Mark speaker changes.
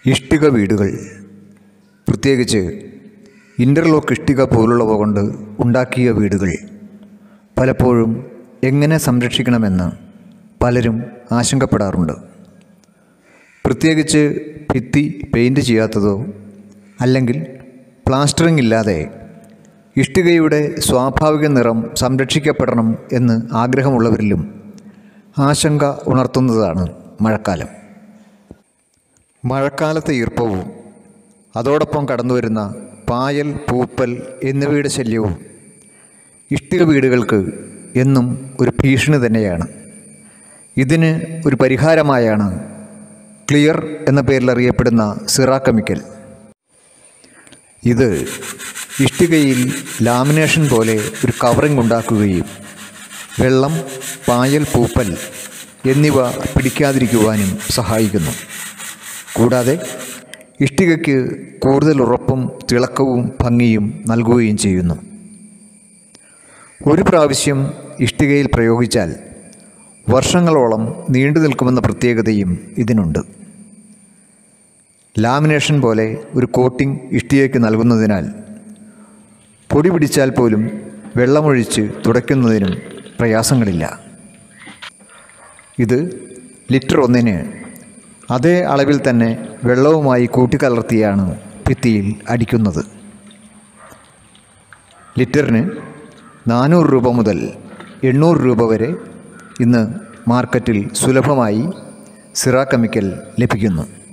Speaker 1: ഇഷ്ടിക വീടുകൾ പ്രത്യേകിച്ച് ഇൻ്റർലോക്ക് ഇഷ്ടിക പോലുള്ളവ കൊണ്ട് ഉണ്ടാക്കിയ വീടുകൾ പലപ്പോഴും എങ്ങനെ സംരക്ഷിക്കണമെന്ന് പലരും ആശങ്കപ്പെടാറുണ്ട് പ്രത്യേകിച്ച് ഭിത്തി പെയിൻറ് ചെയ്യാത്തതോ അല്ലെങ്കിൽ പ്ലാസ്റ്ററിംഗ് ഇല്ലാതെ ഇഷ്ടികയുടെ സ്വാഭാവിക നിറം സംരക്ഷിക്കപ്പെടണം എന്ന് ആഗ്രഹമുള്ളവരിലും ആശങ്ക ഉണർത്തുന്നതാണ് മഴക്കാലം മഴക്കാലത്തെ ഈർപ്പവും അതോടൊപ്പം കടന്നുവരുന്ന പായൽ പൂപ്പൽ എന്നിവയുടെ ശല്യവും ഇഷ്ടിക വീടുകൾക്ക് എന്നും ഒരു ഭീഷണി തന്നെയാണ് ഇതിന് ഒരു പരിഹാരമായാണ് ക്ലിയർ എന്ന പേരിൽ അറിയപ്പെടുന്ന സിറാക്കമിക്കൽ ഇത് ഇഷ്ടികയിൽ ലാമിനേഷൻ പോലെ ഒരു കവറിംഗ് ഉണ്ടാക്കുകയും വെള്ളം പായൽ പൂപ്പൽ എന്നിവ പിടിക്കാതിരിക്കുവാനും സഹായിക്കുന്നു കൂടാതെ ഇഷ്ടികയ്ക്ക് കൂടുതൽ ഉറപ്പും തിളക്കവും ഭംഗിയും നൽകുകയും ചെയ്യുന്നു ഒരു പ്രാവശ്യം ഇഷ്ടികയിൽ പ്രയോഗിച്ചാൽ വർഷങ്ങളോളം നീണ്ടു നിൽക്കുമെന്ന പ്രത്യേകതയും ഇതിനുണ്ട് ലാമിനേഷൻ പോലെ ഒരു കോട്ടിംഗ് ഇഷ്ടികയ്ക്ക് നൽകുന്നതിനാൽ പൊടി പിടിച്ചാൽ പോലും വെള്ളമൊഴിച്ച് തുടയ്ക്കുന്നതിനും പ്രയാസങ്ങളില്ല ഇത് ലിറ്റർ ഒന്നിന് അതേ അളവിൽ തന്നെ വെള്ളവുമായി കൂട്ടിക്കലർത്തിയാണ് ഭിത്തിയിൽ അടിക്കുന്നത് ലിറ്ററിന് നാനൂറ് രൂപ മുതൽ എണ്ണൂറ് രൂപ വരെ ഇന്ന് മാർക്കറ്റിൽ സുലഭമായി സിറാ കെമിക്കൽ ലഭിക്കുന്നു